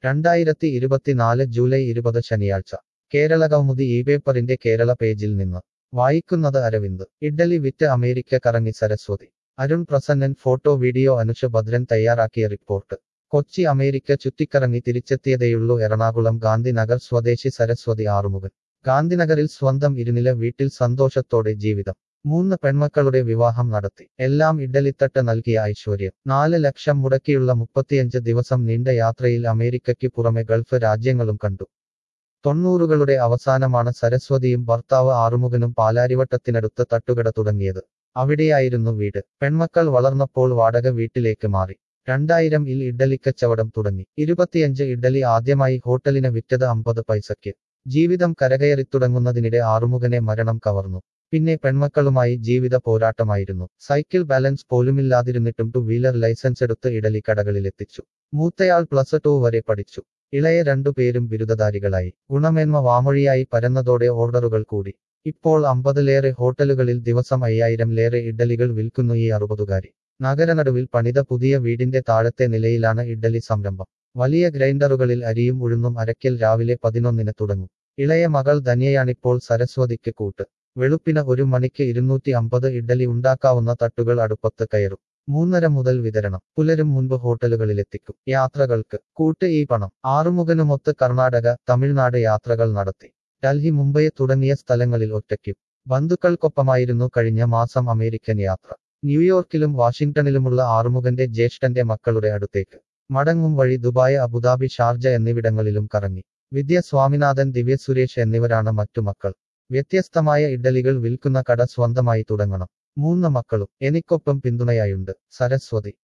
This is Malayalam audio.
രണ്ടായിരത്തി ഇരുപത്തിനാല് ജൂലൈ ഇരുപത് ശനിയാഴ്ച കേരള കൗമുദി ഈ പേപ്പറിന്റെ കേരള പേജിൽ നിന്ന് വായിക്കുന്നത് അരവിന്ദ് ഇഡ്ഡലി വിറ്റ് അമേരിക്ക കറങ്ങി സരസ്വതി അരുൺ പ്രസന്നൻ ഫോട്ടോ വീഡിയോ അനുഷ ഭദ്രൻ തയ്യാറാക്കിയ റിപ്പോർട്ട് കൊച്ചി അമേരിക്ക ചുറ്റിക്കറങ്ങി തിരിച്ചെത്തിയതേയുള്ളൂ എറണാകുളം ഗാന്ധിനഗർ സ്വദേശി സരസ്വതി ആറുമുഖൻ ഗാന്ധിനഗറിൽ സ്വന്തം ഇരുനില വീട്ടിൽ സന്തോഷത്തോടെ ജീവിതം മൂന്ന് പെൺമക്കളുടെ വിവാഹം നടത്തി എല്ലാം ഇഡ്ഡലിത്തട്ട് നൽകിയ ഐശ്വര്യം നാല് ലക്ഷം മുടക്കിയുള്ള മുപ്പത്തിയഞ്ച് ദിവസം നീണ്ട യാത്രയിൽ അമേരിക്കയ്ക്ക് പുറമെ ഗൾഫ് രാജ്യങ്ങളും കണ്ടു തൊണ്ണൂറുകളുടെ അവസാനമാണ് സരസ്വതിയും ഭർത്താവ് ആറുമുഖനും പാലാരിവട്ടത്തിനടുത്ത് തട്ടുകട തുടങ്ങിയത് അവിടെയായിരുന്നു വീട് പെൺമക്കൾ വളർന്നപ്പോൾ വാടക വീട്ടിലേക്ക് മാറി രണ്ടായിരം ഇൽ ഇഡ്ഡലിക്കച്ചവടം തുടങ്ങി ഇരുപത്തിയഞ്ച് ഇഡ്ഡലി ആദ്യമായി ഹോട്ടലിന് വിറ്റത് അമ്പത് പൈസയ്ക്ക് ജീവിതം കരകയറിത്തുടങ്ങുന്നതിനിടെ ആറുമുഖനെ മരണം കവർന്നു പിന്നെ പെൺമക്കളുമായി ജീവിത പോരാട്ടമായിരുന്നു സൈക്കിൾ ബാലൻസ് പോലുമില്ലാതിരുന്നിട്ടും ടു വീലർ ലൈസൻസ് എടുത്ത് ഇഡലി കടകളിലെത്തിച്ചു മൂത്തയാൾ പ്ലസ് ടു വരെ പഠിച്ചു ഇളയ രണ്ടുപേരും ബിരുദധാരികളായി ഗുണമേന്മ വാമൊഴിയായി പരന്നതോടെ ഓർഡറുകൾ കൂടി ഇപ്പോൾ അമ്പതിലേറെ ഹോട്ടലുകളിൽ ദിവസം അയ്യായിരംലേറെ ഇഡ്ഡലികൾ വിൽക്കുന്നു ഈ അറുപതുകാരി നഗരനടുവിൽ പണിത പുതിയ വീടിന്റെ താഴത്തെ നിലയിലാണ് ഇഡ്ഡലി സംരംഭം വലിയ ഗ്രൈൻഡറുകളിൽ അരിയും ഉഴുന്നും അരയ്ക്കൽ രാവിലെ പതിനൊന്നിന് തുടങ്ങും ഇളയ മകൾ ധന്യയാണിപ്പോൾ സരസ്വതിക്ക് കൂട്ട് വെളുപ്പിന് ഒരു മണിക്ക് ഇരുന്നൂറ്റി അമ്പത് ഇഡ്ഡലി ഉണ്ടാക്കാവുന്ന തട്ടുകൾ അടുപ്പത്ത് കയറും മൂന്നര മുതൽ വിതരണം പുലരും മുൻപ് ഹോട്ടലുകളിലെത്തിക്കും യാത്രകൾക്ക് കൂട്ട് ഈ പണം ആറുമുഖനുമൊത്ത് കർണാടക തമിഴ്നാട് യാത്രകൾ നടത്തി ഡൽഹി മുംബൈ തുടങ്ങിയ സ്ഥലങ്ങളിൽ ഒറ്റയ്ക്കും ബന്ധുക്കൾക്കൊപ്പമായിരുന്നു കഴിഞ്ഞ മാസം അമേരിക്കൻ യാത്ര ന്യൂയോർക്കിലും വാഷിംഗ്ടണിലുമുള്ള ആറുമുഖന്റെ ജ്യേഷ്ഠന്റെ മക്കളുടെ അടുത്തേക്ക് മടങ്ങും വഴി ദുബായ് അബുദാബി ഷാർജ എന്നിവിടങ്ങളിലും കറങ്ങി വിദ്യ സ്വാമിനാഥൻ ദിവ്യ സുരേഷ് എന്നിവരാണ് മറ്റു മക്കൾ വ്യത്യസ്തമായ ഇഡ്ഡലികൾ വിൽക്കുന്ന കട സ്വന്തമായി തുടങ്ങണം മൂന്ന് മക്കളും എനിക്കൊപ്പം പിന്തുണയായുണ്ട് സരസ്വതി